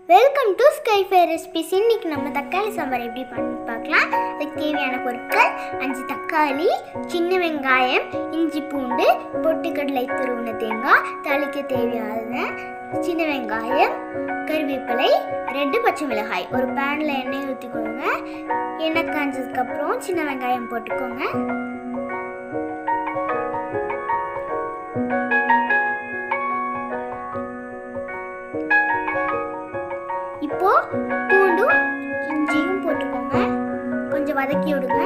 welcome to sky fair recipes இன்னைக்கு நம்ம தக்காளி சாம்பார் எப்படி பண்ணி பார்க்கலாம் அதுக்கு தேவையான பொருட்கள் அஞ்சு தக்காளி சின்ன வெங்காயம் இஞ்சி பூண்டு பொட்டுக்கடலை துருவின தேங்காய் தாளிக்க தேவையான சின்ன வெங்காயம் கருவேப்பிலை ரெண்டு பச்சை மிளகாய் ஒரு பேனில் எண்ணெய் ஊற்றிக்கோங்க எண்ணெய் காஞ்சதுக்கப்புறம் சின்ன வெங்காயம் போட்டுக்கோங்க இப்போ பூண்டும் இஞ்சியும் போட்டுக்கோங்க கொஞ்சம் வதக்கி விடுங்க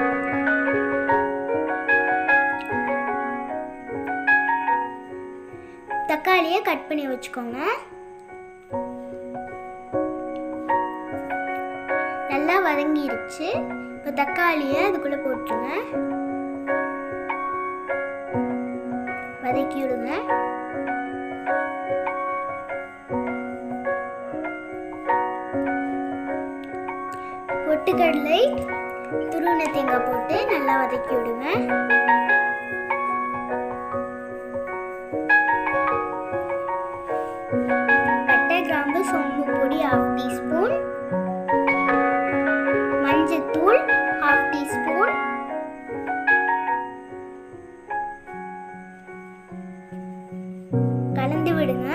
தக்காளியை கட் பண்ணி வச்சுக்கோங்க நல்லா வதங்கிருச்சு இப்போ தக்காளியை அதுக்குள்ள போட்டுருங்க வதக்கி விடுங்க பொட்டுக்கடலை துருவின தேங்காய் போட்டு நல்லா வதக்கி விடுங்க பட்டை கிராம்பு சோம்பு பொடி ஹாஃப் டீஸ்பூன் மஞ்சத்தூள் ஹாஃப் டீஸ்பூன் கலந்து விடுங்க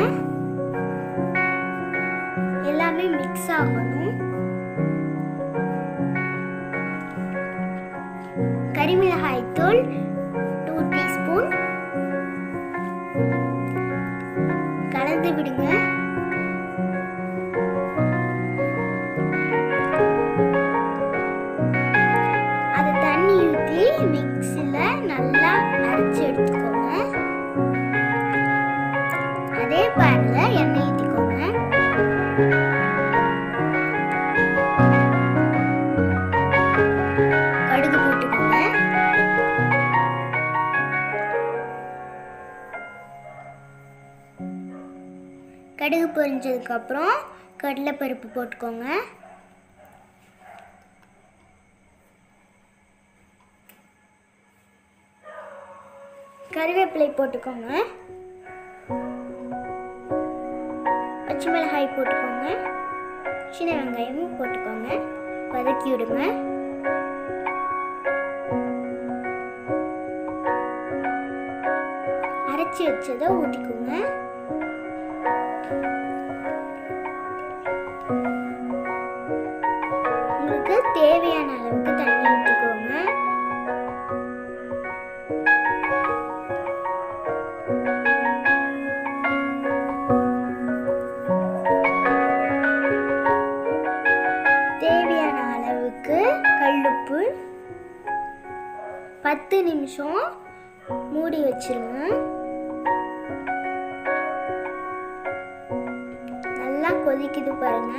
எல்லாமே மிக்ஸ் ஆகணும் கரிமிளகாய் தூள் டூ டீஸ்பூன் கலந்து விடுங்க அதை தண்ணி ஊற்றி மிக்ஸியில் நல்லா அரைச்சி எடுத்துக்கோங்க அதே பேனில் எண்ணெய் ஊற்றிக்கோங்க கடுகு போட்டுக்கோங்க கடுகு பொரிஞ்சதுக்கப்புறம் கடலைப்பருப்பு போட்டுக்கோங்க கருவேப்பிலை போட்டுக்கோங்க பச்சை மிளகாய் போட்டுக்கோங்க சின்ன வெங்காயமும் போட்டுக்கோங்க வதக்கி விடுங்க அரைச்சி வச்சதை ஊற்றிக்கோங்க உங்களுக்கு தேவையான அளவுக்கு தண்ணி ஊற்றிக்கோங்க தேவையான அளவுக்கு கல்லுப்பு பத்து நிமிஷம் மூடி வச்சிருங்க நல்லா கொதிக்குது பாருங்க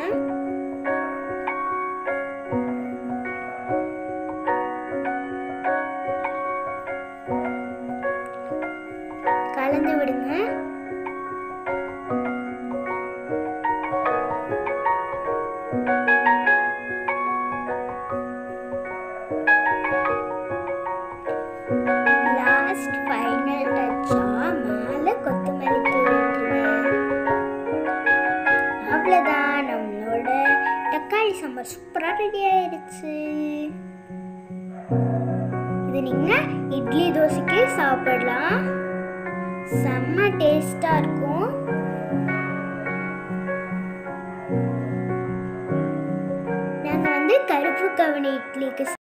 கலந்து விடுங்க லாஸ்ட் ஃபைனல் டச்சா மேலே கொத்தமல்லி தூவிட்டுருவேன் அவ்வளோதான் நம்மளோட தக்காளி சாம்பார் சூப்பராக ரெடி ஆயிடுச்சு இது நீங்கள் இட்லி தோசைக்கு சாப்பிடலாம் செம்ம டேஸ்டாக இருக்கும் நாங்கள் வந்து கருப்பு கவனி இட்லிக்கு